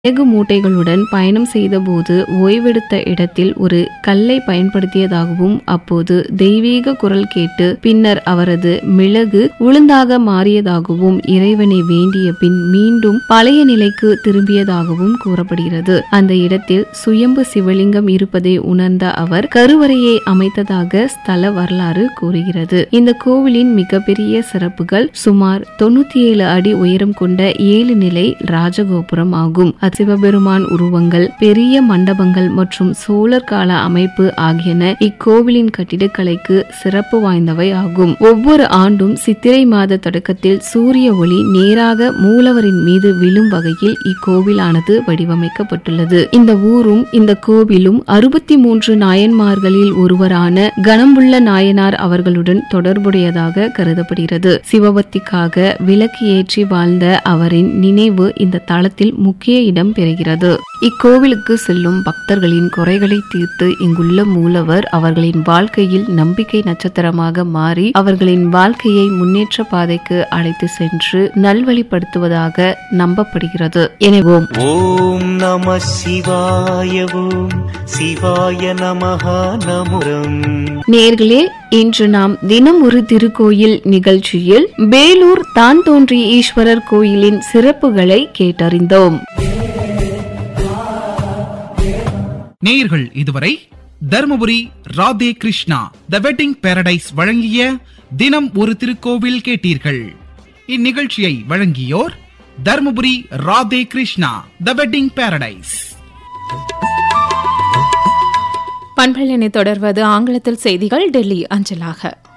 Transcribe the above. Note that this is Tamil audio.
மிளகு மூட்டைகளுடன் பயணம் செய்தபோது ஓய்வெடுத்த இடத்தில் ஒரு கல்லை பயன்படுத்தியதாகவும் அப்போது தெய்வீக குரல் கேட்டு பின்னர் அவரது மிளகு உளுந்தாக மாறியதாகவும் இறைவனை வேண்டிய பின் மீண்டும் பழைய நிலைக்கு திரும்பியதாகவும் கூறப்படுகிறது அந்த இடத்தில் சுயம்பு சிவலிங்கம் இருப்பதை உணர்ந்த அவர் கருவறையை அமைத்ததாக ஸ்தல வரலாறு கூறுகிறது இந்த கோவிலின் மிகப்பெரிய சிறப்புகள் சுமார் தொண்ணூத்தி ஏழு அடி உயரம் கொண்ட ஏழு நிலை ராஜகோபுரம் ஆகும் அது சிவபெருமான் உருவங்கள் பெரிய மண்டபங்கள் மற்றும் சோழர் கால அமைப்பு ஆகியன இக்கோவிலின் கட்டிடக்கலைக்கு சிறப்பு வாய்ந்தவை ஆகும் ஒவ்வொரு ஆண்டும் சித்திரை மாத தொடக்கத்தில் சூரிய ஒளி நேராக மூலவரின் மீது விழும் வகையில் இக்கோவிலானது வடிவமைக்கப்பட்டுள்ளது இந்த ஊரும் இந்த கோவிலும் அறுபத்தி மூன்று நாயன்மார்களில் ஒருவரான கணம்புள்ள நாயனார் அவர்களுடன் தொடர்புடையதாக கருதப்படுகிறது சிவபக்திக்காக விளக்கு ஏற்றி வாழ்ந்த அவரின் நினைவு இந்த தளத்தில் முக்கிய இடம் பெறுகிறது இக்கோவிலுக்கு செல்லும் பக்தர்களின் குறைகளை தீர்த்து இங்குள்ள மூலவர் அவர்களின் வாழ்க்கையில் நம்பிக்கை நட்சத்திரமாக மாறி அவர்களின் வாழ்க்கையை முன்னேற்ற பாதைக்கு அழைத்து சென்று நல்வழிப்படுத்துவதாக நம்பப்படுகிறது எனவே ஓம் நம சிவாய ஓம் சிவாய நமஹ நமுரம் நேர்களே இன்று நாம் தினம் ஒரு திருக்கோயில் நிகழ்ச்சியில் வேலூர் தான் தோன்றிய ஈஸ்வரர் கோயிலின் சிறப்புகளை கேட்டறிந்தோம் நேயர்கள் இதுவரை Dharmapuri Radhe Krishna the wedding paradise வழங்கிய தினம் ஒரு திருக்கோவில் கேட்டீர்கள் இந்நிகழ்ச்சியை வழங்கியோர் Dharmapuri Radhe Krishna the wedding paradise பண்பலனை தொடர்வது ஆங்கிலத்தில் செய்திகள் டெல்லி அஞ்சலாக